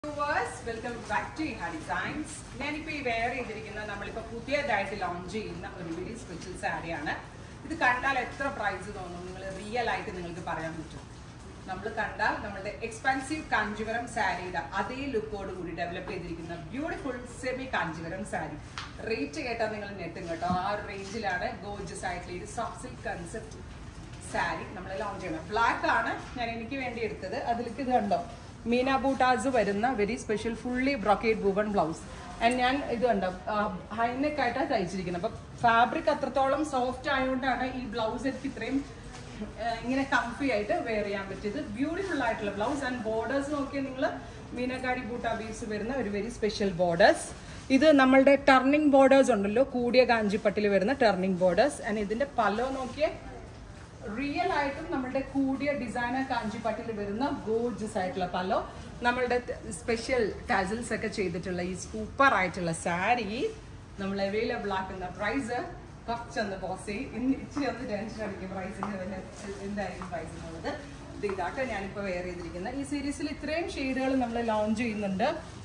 Welcome back to Iha designs ഞാനിപ്പോൾ ഈ wear ചെയ്തിരിക്കുന്ന നമ്മളിപ്പോൾ പുതിയതായിട്ട് ലോഞ്ച് ചെയ്യുന്ന ഒരു വെരി സ്പെഷ്യൽ സാരിയാണ് ഇത് കണ്ടാൽ എത്ര പ്രൈസ് തോന്നും നിങ്ങൾ റിയൽ ആയിട്ട് നിങ്ങൾക്ക് പറയാൻ പറ്റും നമ്മൾ കണ്ടാൽ നമ്മളുടെ എക്സ്പെൻസീവ് കാഞ്ചീവരം സാരിയുടെ അതേ ലുക്കോട് കൂടി ഡെവലപ്പ് ചെയ്തിരിക്കുന്ന beautiful semi Kanjeevaram sari rate കേട്ടാൽ നിങ്ങൾ നെട്ടും കേട്ടോ ആ ഒരു റേഞ്ചിലാണ് ഗോജസ് ആയിട്ടുള്ള ഒരു സോഫ്റ്റ് സിൽക്ക് കൺസെപ്റ്റ് സാരി നമ്മൾ ലോഞ്ച് ചെയ്യണം ബ്ലാക്ക് ആണ് ഞാൻ എനിക്ക് വേണ്ടി എടുത്തത് അതിലേക്ക് ഇത് കണ്ടോ മീന ബൂട്ടാസ് വരുന്ന very special fully brocade woven blouse and ഞാൻ ഇത് കണ്ടോ ഹൈനെക്ക് ആയിട്ടാണ് തയ്ച്ചിരിക്കുന്നത് അപ്പം ഫാബ്രിക് അത്രത്തോളം സോഫ്റ്റ് ആയതുകൊണ്ടാണ് ഈ ബ്ലൗസ് എനിക്ക് ഇത്രയും ആ, ഇങ്ങനെ കംഫി ആയിട്ട് വെയർ ചെയ്യാൻ പറ്റിയത് ബ്യൂട്ടിഫുൾ ആയിട്ടുള്ള ബ്ലൗസ് ആൻഡ് ബോർഡേഴ്സ് നോക്കിയാൽ നിങ്ങൾ മീനക്കാരി ബൂട്ടാ ബീവ്സ് വരുന്ന ഒരു വെരി സ്പെഷ്യൽ ബോർഡേഴ്സ് ഇത് നമ്മളുടെ ടർണിംഗ് ബോർഡേഴ്സ് ഉണ്ടല്ലോ കൂടിയ കാഞ്ചിപ്പട്ടിൽ വരുന്ന ടർണിംഗ് ബോർഡേഴ്സ് ആൻഡ് ഇതിന്റെ പല്ലോ നോക്കിയേ റിയൽ ആയിട്ടും നമ്മളുടെ കൂടിയ ഡിസൈനർ കാഞ്ചിപ്പട്ടിൽ വരുന്ന ഗോർജസ് ആയിട്ടുള്ള പല്ലോ നമ്മളുടെ സ്പെഷ്യൽ ടാസിൽസ് ഒക്കെ ചെയ്തിട്ടുള്ള ഈ സൂപ്പർ ആയിട്ടുള്ള സാരി നമ്മൾ അവൈലബിൾ ആക്കുന്ന പ്രൈസ് കുറച്ചൊന്ന് പോസ് ചെയ്യും ഇന്ന് ഇച്ചിരി ഒന്ന് ടെൻഷൻ അടിക്കും പ്രൈസിന് എന്തായിരിക്കും പ്രൈസ് എന്നുള്ളത് ഇത് ഇതാട്ടോ ഞാനിപ്പോൾ വെയർ ചെയ്തിരിക്കുന്നത് ഈ സീരീസിൽ ഇത്രയും ഷെയ്ഡുകൾ നമ്മൾ ലോഞ്ച് ചെയ്യുന്നുണ്ട്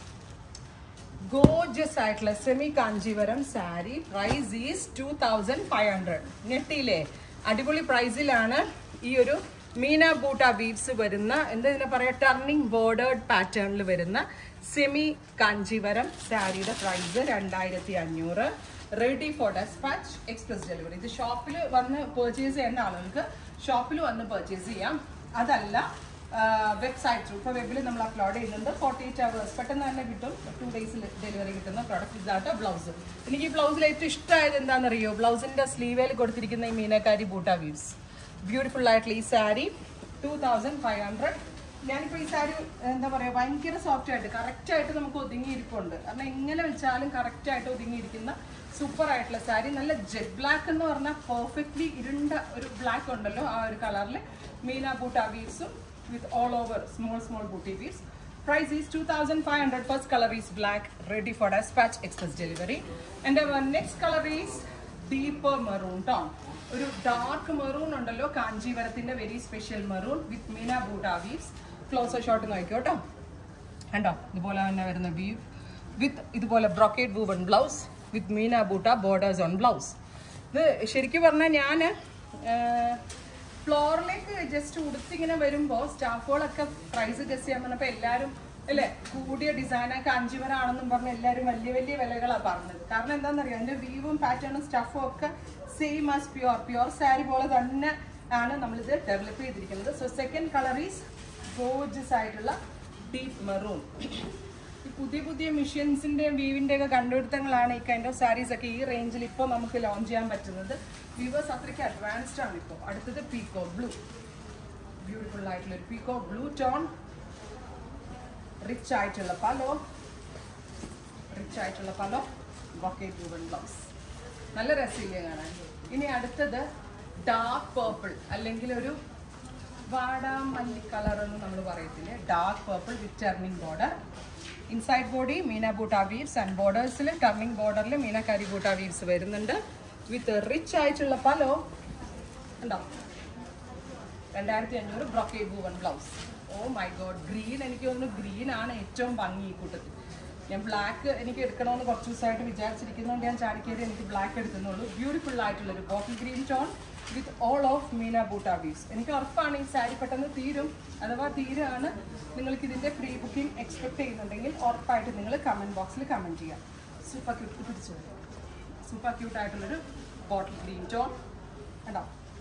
ഗോജസ് ആയിട്ടുള്ള semi Kanjeevaram sari price is two thousand five hundred ഞെട്ടിയില്ലേ അടിപൊളി പ്രൈസിലാണ് ഈ ഒരു മീന ബൂട്ട വീവ്സ് വരുന്ന എന്താ ഇതിനെ പറയാ ടർണിംഗ് ബോർഡേഡ് പാറ്റേണിൽ വരുന്ന സെമി കാഞ്ചീവരം സാരിയുടെ പ്രൈസ് രണ്ടായിരത്തി അഞ്ഞൂറ് ready for despatch express delivery ഇത് ഷോപ്പിൽ വന്ന് പർച്ചേസ് ചെയ്യുന്ന ആളുകൾക്ക് ഷോപ്പിൽ വന്ന് പർച്ചേസ് ചെയ്യാം അതല്ല വെബ്സൈറ്റ് ത്രൂ ഇപ്പോൾ വെബിൽ നമ്മൾ അപ്ലോഡ് ചെയ്യുന്നുണ്ട് ഫോർട്ടി എയ്റ്റ് അവേഴ്സ് പെട്ടെന്ന് തന്നെ കിട്ടും ടു ഡേയ്സിൽ ഡെലിവറി കിട്ടുന്ന പ്രോഡക്റ്റ് ഇതാട്ടോ ബ്ലൗസ് എനിക്ക് ഈ ബ്ലൗസിൽ ഏറ്റവും ഇഷ്ടമായത് എന്താണെന്നറിയോ ബ്ലൗസിൻ്റെ സ്ലീവേൽ കൊടുത്തിരിക്കുന്ന ഈ മീനക്കാരി ബൂട്ട വീവ്സ് ബ്യൂട്ടിഫുൾ ആയിട്ടുള്ള ഈ sari two thousand five hundred ഞാനിപ്പോൾ ഈ സാരി എന്താ പറയുക ഭയങ്കര സോഫ്റ്റ് ആയിട്ട് കറക്റ്റ് ആയിട്ട് നമുക്ക് ഒതുങ്ങിയിരിപ്പുണ്ട് കാരണം എങ്ങനെ വെച്ചാലും കറക്റ്റ് ആയിട്ട് ഒതുങ്ങിയിരിക്കുന്ന സൂപ്പർ ആയിട്ടുള്ള സാരി നല്ല ജെറ്റ് ബ്ലാക്ക് എന്ന് പറഞ്ഞാൽ പെർഫെക്റ്റ്ലി ഇരുണ്ട ഒരു ബ്ലാക്ക് ഉണ്ടല്ലോ ആ ഒരു കളറിൽ മീന ബൂട്ട വീവ്സും with all over small small booty weaves. Price is 2500 first color is black ready for dispatch express delivery and our next color is deeper maroon tone ഒരു ഡാർക്ക് മെറൂൺ ഉണ്ടല്ലോ കാഞ്ചീവരത്തിന്റെ very special maroon with meena butta weaves closer shot നോക്കിക്കോട്ടോ കണ്ടോ ഇതുപോലെ തന്നെ വരുന്ന weave with ഇതുപോലെ brocade woven blouse with meena butta borders on blouse ഇത് ശരിക്കും പറഞ്ഞാൽ ഞാൻ ഫ്ലോറിലേക്ക് ജസ്റ്റ് ഉടുത്തിങ്ങനെ വരുമ്പോൾ സ്റ്റാഫുകളൊക്കെ പ്രൈസ് ഗസ് ചെയ്യാൻ പറഞ്ഞപ്പോൾ എല്ലാവരും അല്ലേ കൂടിയ ഡിസൈനർ കാഞ്ചീവരാണെന്നും പറഞ്ഞ് എല്ലാവരും വലിയ വലിയ വിലകളാണ് പറഞ്ഞത് കാരണം എന്താണെന്നറിയാം അതിൻ്റെ വീവും പാറ്റേണും സ്റ്റാഫും ഒക്കെ same as pure pure sari പോലെ തന്നെ ആണ് നമ്മളിത് ഡെവലപ്പ് ചെയ്തിരിക്കുന്നത് so second colour is gorgeous ആയിട്ടുള്ള ഡീപ്പ് മെറൂൺ ഈ പുതിയ പുതിയ മിഷ്യൻസിന്റെയും വീവിന്റെ ഒക്കെ കണ്ടുപിടുത്തങ്ങളാണ് ഈ കൈൻഡ് ഓഫ് സാരീസ് ഒക്കെ ഈ റേഞ്ചിൽ ഇപ്പോൾ നമുക്ക് ലോഞ്ച് ചെയ്യാൻ പറ്റുന്നത് വീവേഴ്സ് അത്രയ്ക്ക് അഡ്വാൻസ്ഡ് ആണ് ഇപ്പോൾ അടുത്തത് പീക്കോ ബ്ലൂ ബ്യൂട്ടിഫുൾ ആയിട്ടുള്ള ഒരു പീക്കോ ബ്ലൂ ടോൺ റിച്ച് ആയിട്ടുള്ള പലോ റിച്ച് ആയിട്ടുള്ള പലോ ബൊക്കേറ്റ് ബ്ലൂ ബ്ലൗസ് നല്ല രസമില്ലേ കാണാൻ ഇനി അടുത്തത് ഡാർക്ക് പേർപ്പിൾ അല്ലെങ്കിൽ ഒരു വാടാമല്ലി കളർ എന്ന് നമ്മൾ പറയത്തില്ലേ dark purple with turning border inside body meena butta weaves and ബോർഡേഴ്സിൽ ടർണിംഗ് ബോർഡറിൽ മീനക്കാരി ബൂട്ട വീവ്സ് വരുന്നുണ്ട് വിത്ത് റിച്ച് ആയിട്ടുള്ള പലോ ഉണ്ടോ രണ്ടായിരത്തി അഞ്ഞൂറ് brocade woven blouse oh my god green എനിക്ക് തോന്നുന്നു ഗ്രീൻ ആണ് ഏറ്റവും ഭംഗി ഈ കൂട്ടത്തിൽ ഞാൻ ബ്ലാക്ക് എനിക്ക് എടുക്കണമെന്ന് കുറച്ച് ദിവസമായിട്ട് വിചാരിച്ചിരിക്കുന്നതുകൊണ്ട് ഞാൻ ചാടിക്കേറി എനിക്ക് ബ്ലാക്ക് എടുക്കുന്നുള്ളൂ ബ്യൂട്ടിഫുൾ ആയിട്ടുള്ള ഒരു bottle green tone with all of meena butta weaves എനിക്ക് ഉറപ്പാണ് ഈ സാരി പെട്ടെന്ന് തീരും അഥവാ തീരുകയാണ് നിങ്ങൾക്ക് ഇതിൻ്റെ പ്രീ ബുക്കിംഗ് എക്സ്പെക്ട് ചെയ്യുന്നുണ്ടെങ്കിൽ ഉറപ്പായിട്ട് നിങ്ങൾ കമൻറ്റ് ബോക്സിൽ കമൻറ്റ് ചെയ്യാം സൂപ്പർ ക്യൂട്ട് പിടിച്ചു സൂപ്പർ ക്യൂട്ട് ആയിട്ടുള്ളൊരു ബോട്ടിൽ ഗ്രീൻ ടോൺ കണ്ടോ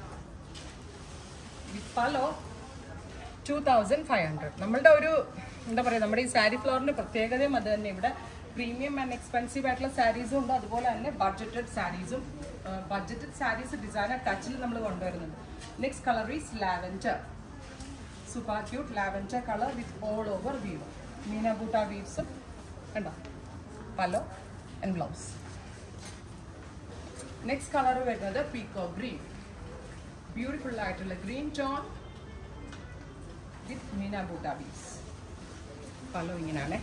with pallu two thousand five hundred നമ്മളുടെ ഒരു എന്താ പറയുക നമ്മുടെ ഈ സാരി ഫ്ലോറിൻ്റെ പ്രത്യേകതയും അത് തന്നെ ഇവിടെ പ്രീമിയം ആൻഡ് എക്സ്പെൻസീവ് ആയിട്ടുള്ള സാരീസും ഉണ്ട് അതുപോലെ തന്നെ ബഡ്ജറ്റഡ് സാരീസും ബഡ്ജറ്റഡ് സാരീസ് ഡിസൈനർ ടച്ചിൽ നമ്മൾ കൊണ്ടുവരുന്നുണ്ട് next colour is lavender super cute lavender colour with all over weave meena ബൂട്ട വീവ്സും കണ്ടോ pallu and blouse next colour വരുന്നത് പീക്കോ ഗ്രീൻ ബ്യൂട്ടിഫുൾ ആയിട്ടുള്ള green tone with meena buta ബീസ് പല്ലോ ഇങ്ങനെയാണേ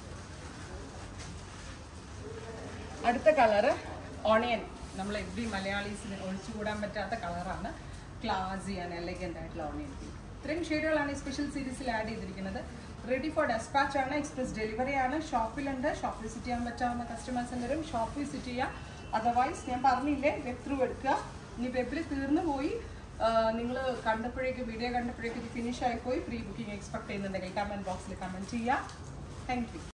അടുത്ത കളറ് ഓണിയൻ നമ്മൾ എവ്രി മലയാളീസിന് ഒഴിച്ചുകൂടാൻ പറ്റാത്ത കളറാണ് ക്ലാസി ആൻഡ് എലഗൻ്റ് ആയിട്ടുള്ള ഓണിയൻ ഇത്രയും ഷെയ്ഡുകളാണ് ഈ സ്പെഷ്യൽ സീരീസിൽ ആഡ് ചെയ്തിരിക്കുന്നത് റെഡി ഫോർ ഡെസ്പാച്ച് ആണ് എക്സ്പ്രസ് ഡെലിവറി ആണ് ഷോപ്പിലുണ്ട് ഷോപ്പിൽ വിസിറ്റ് ചെയ്യാൻ പറ്റാവുന്ന കസ്റ്റമേഴ്സ് വരും ഷോപ്പിൽ വിസിറ്റ് ചെയ്യുക അതർവൈസ് ഞാൻ പറഞ്ഞില്ലേ വെബ് ത്രൂ എടുക്കുക ഇനി വെബിൽ തീർന്നു പോയി നിങ്ങൾ കണ്ടപ്പോഴേക്ക് വീഡിയോ കണ്ടപ്പോഴേക്ക് ഇത് ഫിനിഷ് ആയിപ്പോയി പ്രീ ബുക്കിംഗ് എക്സ്പെക്ട് ചെയ്യുന്നുണ്ടെങ്കിൽ കമൻറ്റ് ബോക്സിൽ കമൻറ്റ് ചെയ്യുക താങ്ക് യു